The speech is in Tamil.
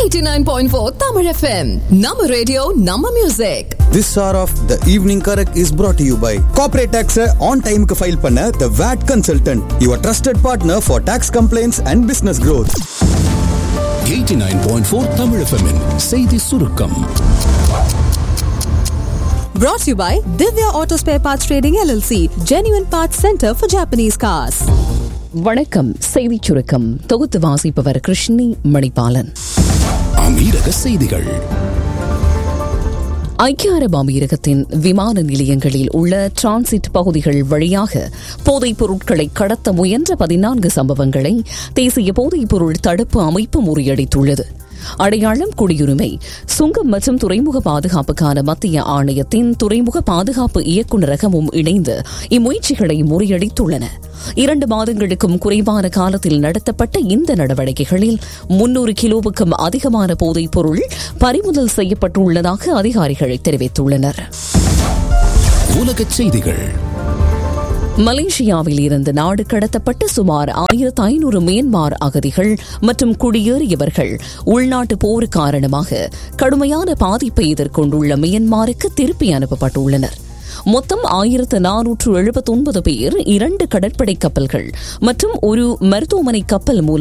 89.4 Tamil FM. Nama radio, Nama music. This hour of the evening correct is brought to you by Corporate Tax on time க்கு ஃபைல் பண்ண The VAT Consultant, your trusted partner for tax complaints and business growth. 89.4 Tamil FM -இன் செய்தி சுருக்கம் Brought to you by Divya Auto Spare Parts Trading LLC, Genuine Parts Center for Japanese Cars. வணக்கம் செய்திச் சுருக்கம் தொகுத்து வாசிப்பவர் கிருஷ்ணி மணிபாலன் அமீரக செய்திகள் ஐக்கிய அரபு அமீரகத்தின் விமான நிலையங்களில் உள்ள டிரான்சிட் பகுதிகள் வழியாக போதைப் பொருட்களை கடத்த முயன்ற பதினான்கு சம்பவங்களை தேசிய போதைப் பொருள் தடுப்பு அமைப்பு முறியடித்துள்ளது அடையாளம் குடியுரிமை சுங்கம் மற்றும் துறைமுக பாதுகாப்புக்கான மத்திய ஆணையத்தின் துறைமுக பாதுகாப்பு இயக்குநரகமும் இணைந்து இம்முயற்சிகளை முறியடித்துள்ளன இரண்டு மாதங்களுக்கும் குறைவான காலத்தில் நடத்தப்பட்ட இந்த நடவடிக்கைகளில் முன்னூறு கிலோவுக்கும் அதிகமான போதைப் பொருள் பறிமுதல் செய்யப்பட்டுள்ளதாக அதிகாரிகள் தெரிவித்துள்ளனர் உலகச் செய்திகள் மலேசியாவில் இருந்து நாடு கடத்தப்பட்ட சுமார் ஆயிரத்து ஐநூறு மியன்மார் அகதிகள் மற்றும் குடியேறியவர்கள் உள்நாட்டு போர் காரணமாக கடுமையான பாதிப்பை எதிர்கொண்டுள்ள மியன்மாருக்கு திருப்பி அனுப்பப்பட்டுள்ளனர் மொத்தம் ஆயிரத்து நானூற்று எழுபத்தொன்பது பேர் இரண்டு கடற்படை கப்பல்கள் மற்றும் ஒரு மருத்துவமனை கப்பல் மூலம்